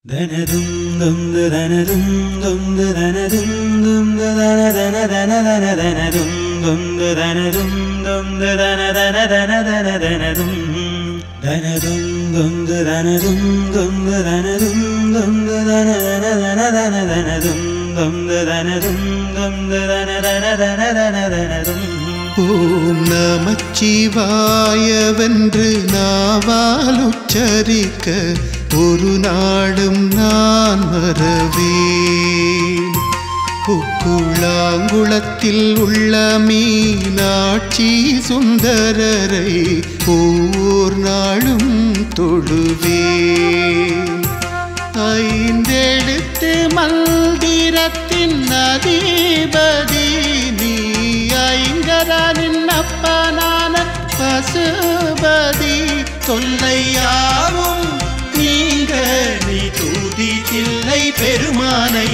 ധനതും ദുംദു ധനതും ദുംദു ധനതും ദുംദു ധന ധന ധന ധന ധനതും ദുംദു ധനതും ദുംദു ധന ധന ധന ധന ധനതും ധനതും ദുംദു ധനതും ദുംദു ധനതും ദുംദു ധന ധന ധന ധന ധനതും ദുംദു ധനതും ദുംദു ധന ധന ധന ധന ധനതും ஓம் நமச்சிவாயவென்று நாவால் உச்சரிக்க ஒரு நாடும் நான் மறவேன் உக்குளாங்குளத்தில் உள்ள மீனாட்சி சுந்தரரை ஓர் நாளும் தொழுவேன் ஐந்தெழுத்து மந்திரத்தின் அதிபதி நீ ஐங்கரனின் அப்பனான பசுபதி தொல்லையாவும் நீங்க நீ தூதி தில்லை பெருமானை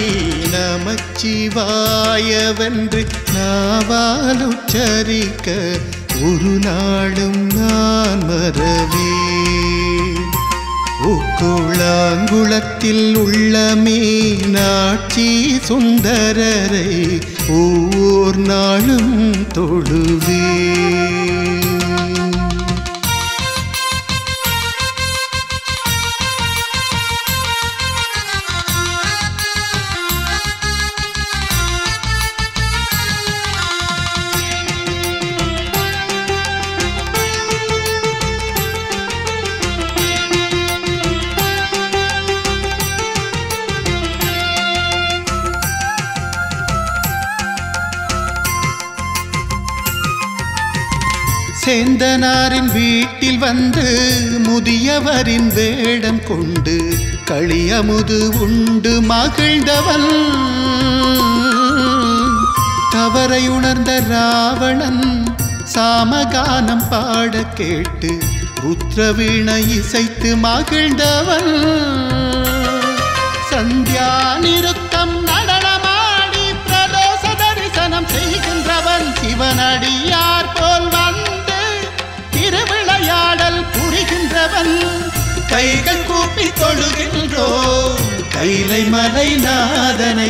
நமச்சிவாயவென்று நாவால் உச்சரிக்க ஒரு நாளும் நான் மறவேன் உக்குளாங்குளத்தில் உள்ள மீனாட்சி சுந்தரரை ஒவ்வொரு நாளும் தொழுவேன் சேந்தனாரின் வீட்டில் வந்து முதியவரின் வேடம் கொண்டு களியமுது உண்டு மகிழ்ந்தவன் தவறை உணர்ந்த ராவணன் சாமகானம் பாட கேட்டு ருத்ரவீணை இசைத்து மகிழ்ந்தவன் சந்தியா நிருத்தம் நடனமாடி பிரதோஷ தரிசனம் செய்கின்றவன் சிவனடியார் போல் வந்து திருவிளையாடல் புரிகின்றவன் கைகள் கூப்பி தொழுகின்றோம் கைலை மலை நாதனை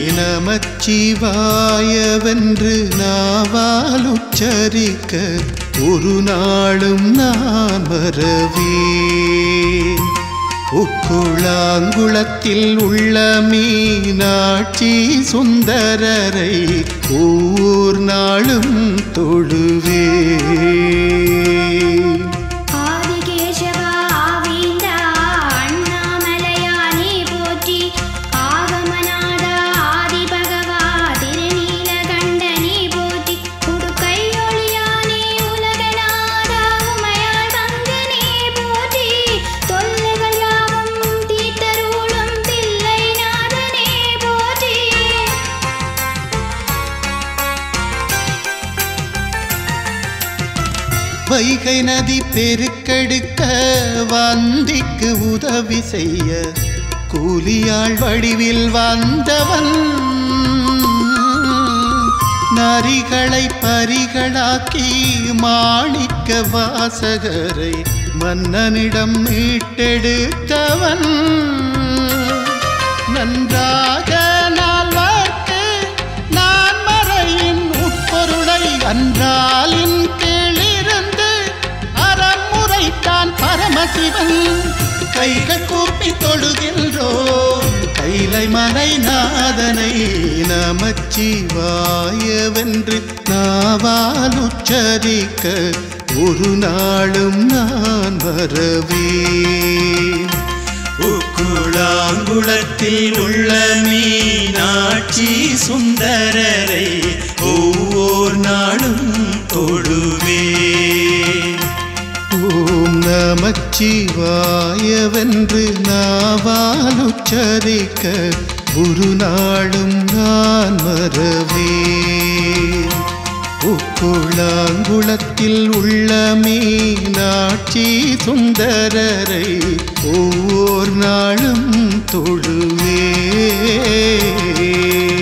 நமச்சிவாயவென்று நாவால் உச்சரிக்க ஒரு நாளும் நான் மறவேன் உக்குளாங்குளத்தில் உள்ள மீனாட்சி சுந்தரரை ஊர் நாளும் தொழுவேன் ஆதிகேசவா ஆவிந்தா அண்ணாமலையானே போற்றி ஆகமநாதா ஆதிபகவா திருநீலகண்டனே போற்றி உடுக்கையொளியானே உலகநாதா உமையாள் வந்தனே போற்றி தொல்லைகள் யாவும் தீர்த்தருளும் தில்லை நாதனே போற்றி வைகை நதி பெருக்கெடுக்க வந்திக்கு உதவி செய்ய கூலியாள் வடிவில் வந்தவன் நரிகளை பரிகளாக்கி மாணிக்க வாசகரை மன்னனிடம் மீட்டெடுத்தவன் நன்றாக நால்வார்க்கு நான் மறையின் உட்பொருளை அன்றாலின் கீழிருந்து அறமுறைத்தான் பரமசிவன் கைகள் கூப்பி தொழுகின்றோம் கைலை மலை நாதனை நமச்சிவாயவென்று நாவால் உச்சரிக்க ஒரு நாளும் நான் வரவேன் உக்குளாங்குளத்தில் உள்ள மீனாட்சி சுந்தரரை ஒவ்வொரு நாளும் தொழுவேன் ஓம் நமச்சிவாயவென்று நாவால் உச்சரிக்க ஒரு நாளும் நான் மறவேன் உக்குளாங்குளத்தில் உள்ள மீனாட்சி சுந்தரரை ஒவ்வொரு நாளும் தொழுவேன்